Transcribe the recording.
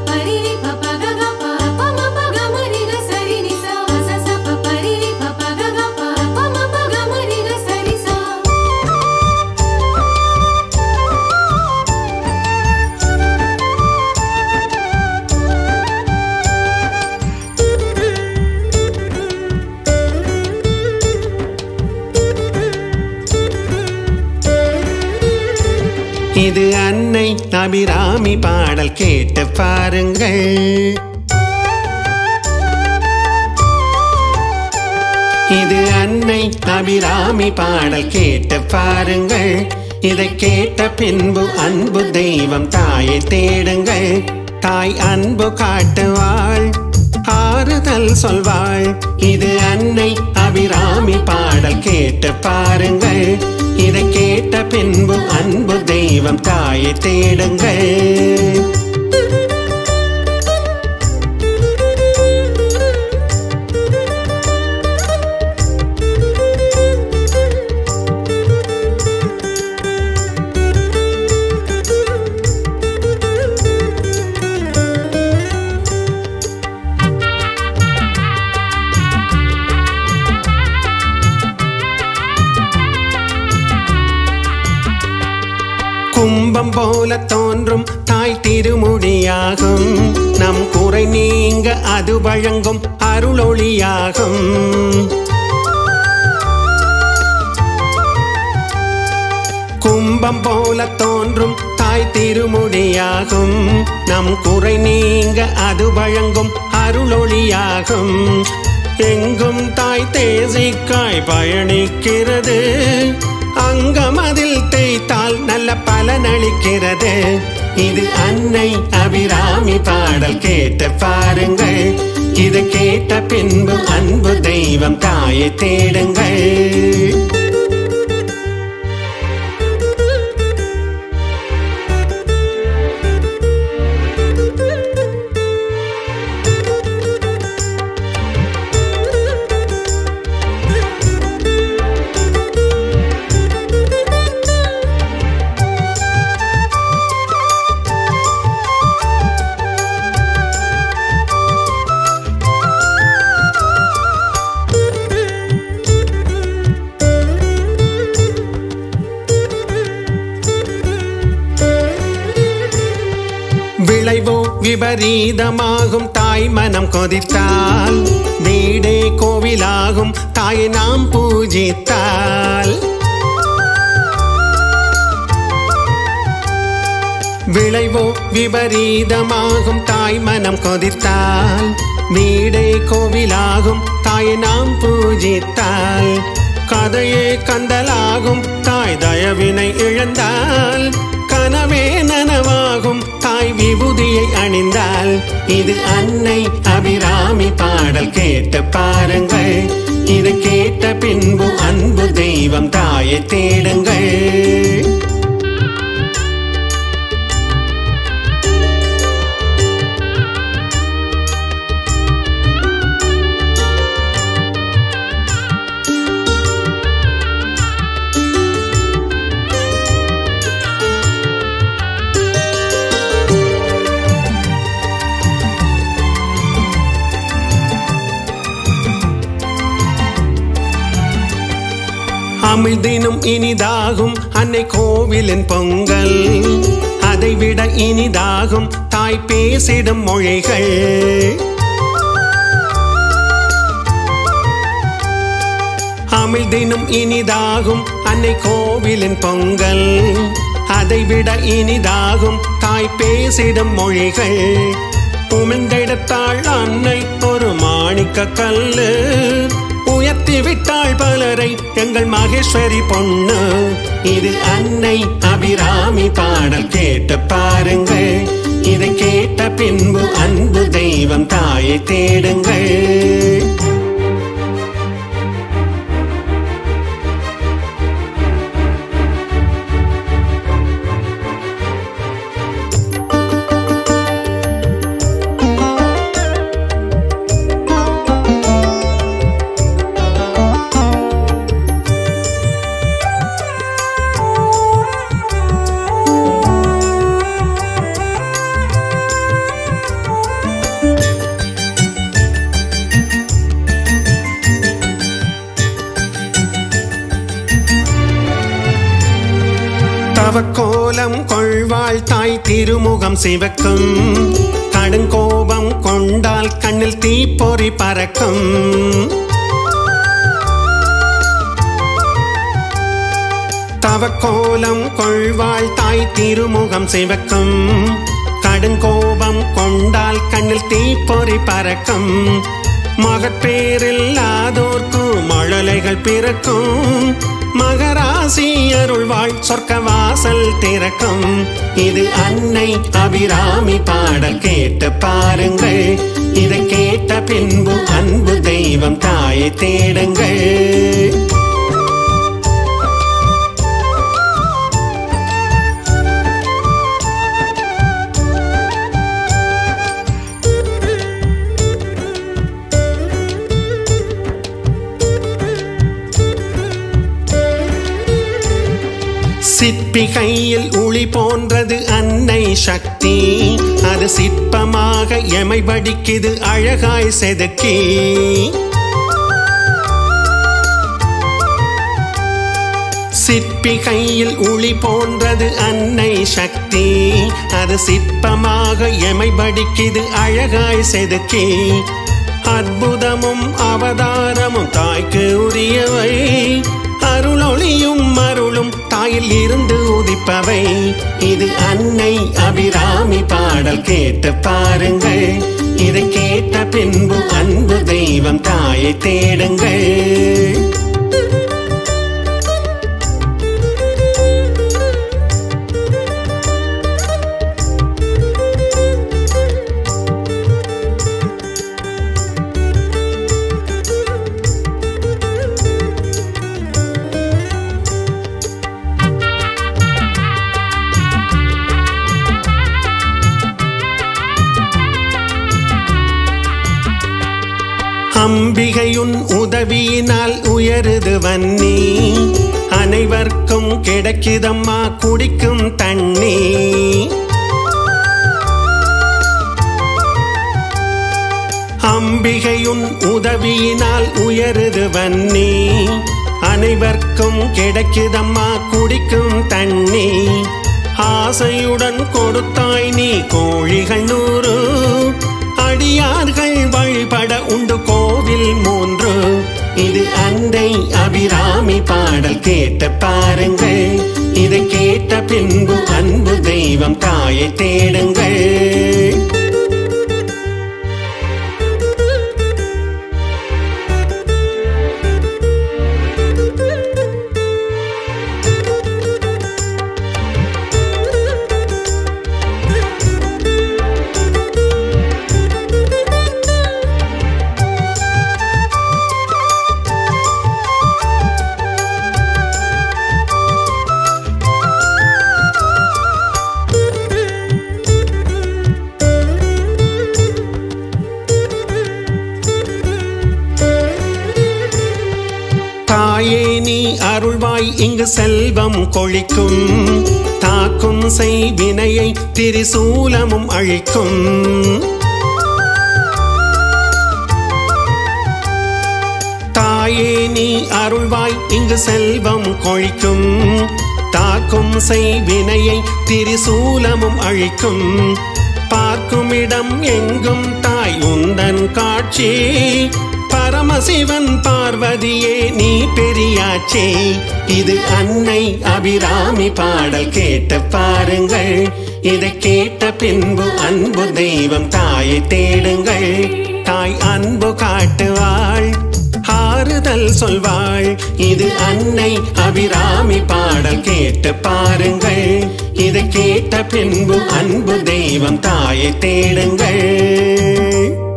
பரிரி பப கக ப ப ம ப க ம ரி க சரி நி சா ச ச ப பரிரி பப கக ப ப ம ப க ம ரி க சரி சா இது அன்னை அபிராமி பாடல் கேட்டு பாருங்கள் இது அன்னை அபிராமி பாடல் கேட்டு பாருங்கள் இதை கேட்ட பின்பு அன்பு தெய்வம் தாயை தேடுங்கள் தாய் அன்பு காட்டுவாள் ஆறுதல் சொல்வாள் இது அன்னை அபிராமி பாடல் கேட்டு பாருங்கள் இதை கேட்ட பின்பு அன்பு தெய்வம் தாயை தேடுங்கள் கும்பம் போல தோன்றும் தாய் திருமுடியாகும் நம் குறை நீங்க அது வழங்கும் அருளொளியாகும் கும்பம் போல தோன்றும் தாய் திருமுடியாகும் நம் குறை நீங்க அது வழங்கும் அருளொளியாகும் எங்கும் தாய் தேசிக்காய் பயணிக்கிறது அங்கம் அதில் தேய்த்தால் நல்ல பலனளிக்கிறது இது அன்னை அபிராமி பாடல் கேட்டு பாருங்கள் இது கேட்ட பின்பு அன்பு தெய்வம் தாயை தேடுங்கள் விளைவோ விபரீதமாகும் தாய் மனம் கொதித்தால் வீடே கோவிலாகும் தாயை நாம் பூஜித்தால் விளைவோ விபரீதமாகும் தாய் மனம் கொதித்தால் வீடே கோவிலாகும் தாயை நாம் பூஜித்தால் கதையே கந்தலாகும் தாய் தயவினை இழந்தால் கனவே நனவாகும் தாய் விபூதியை அணிந்தால் இது அன்னை அபிராமி பாடல் கேட்டு பாருங்கள் இது கேட்ட பின்பு அன்பு தெய்வம் தாயை தேடுங்கள் அமிழ்தினும் இனிதாகும் அன்னை கோவிலின் பொங்கல் அதைவிட இனிதாகும் தாய் பேசிடும் மொழிகள் அமிழ்தினும் இனிதாகும் அன்னை கோவிலின் பொங்கல் அதைவிட இனிதாகும் தாய் பேசிடும் மொழிகள் உமிழ்ந்தெடுத்தாள் அன்னை ஒரு மாணிக்க கல்லு உயர்த்தி விட்டாள் பலரை எங்கள் மகேஸ்வரி பொண்ணு இது அன்னை அபிராமி பாடல் கேட்டு பாருங்கள் இதை கேட்ட பின்பு அன்பு தெய்வம் தாயை தேடுங்கள் கோலம் கொள்வாள் தாய் திருமுகம் சிவக்கும் கடுங்கோபம் கொண்டால் கண்ணில் தீப்பொறி பறக்கும் தவக்கோலம் கொள்வாள் தாய் திருமுகம் சிவக்கும் கடுங்கோபம் கொண்டால் கண்ணில் தீப்பொறி பறக்கும் மகப்பேரில்லாதோர்க்கு மழலைகள் பிறக்கும் மகராசி அருள்வாள் சொர்க்க வாசல் திறக்கும் இது அன்னை அபிராமி பாடல் கேட்டு பாருங்கள் இதை கேட்ட பின்பு அன்பு தெய்வம் தாயை தேடுங்கள் சிற்பி கையில் உளி போன்றது அன்னை சக்தி அது சிற்பமாக எமை வடிக்குது அழகாய் செதுக்கி சிற்பி கையில் உளி போன்றது அன்னை சக்தி அது சிற்பமாக எமை வடிக்குது அழகாய் செதுக்கி அற்புதமும் அவதாரமும் தாய்க்கு உரியவை அருளொளியும் அருளும் தாயில் இருந்து உதிப்பவை இது அன்னை அபிராமி பாடல் கேட்டு பாருங்கள் இதை கேட்ட பின்பு அன்பு தெய்வம் தாயை தேடுங்கள் அம்பிகையுன் உதவியினால் உயருது வன்னி அனைவர்க்கும் கிடைக்குதம்மா குடிக்கும் தண்ணி அம்பிகையுன் உதவியினால் உயருது வன்னி அனைவர்க்கும் கிடைக்குதம்மா குடிக்கும் தண்ணி ஆசையுடன் கொடுத்தாய் நீ கோழிகள் நூறு அடியார்கள் வழிபட உண்டு கோவில் மூன்று இது அண்டை அபிராமி பாடல் கேட்ட பாருங்கள் இதை கேட்ட பின்பு அன்பு தெய்வம் தாயை தேடுங்கள் தாயே நீ அருள்வாய் இங்கு செல்வம் கொழிக்கும் தாக்கும் செய்வினையை திரிசூலமும் அழிக்கும் தாயே நீ அருள்வாய் இங்கு செல்வம் கொழிக்கும் தாக்கும் செய்வினையை திரிசூலமும் அழிக்கும் பார்க்கும் இடம் எங்கும் தாய் உந்தன் காட்சி பரமசிவன் பார்வதியே நீ பெரியாச்சே இது அன்னை அபிராமி பாடல் கேட்டு பாருங்கள் இதை கேட்ட பின்பு அன்பு தெய்வம் தாயை தேடுங்கள் தாய் அன்பு காட்டுவாள் ஆறுதல் சொல்வாள் இது அன்னை அபிராமி பாடல் கேட்டு பாருங்கள் இதை கேட்ட பின்பு அன்பு தெய்வம் தாயை தேடுங்கள்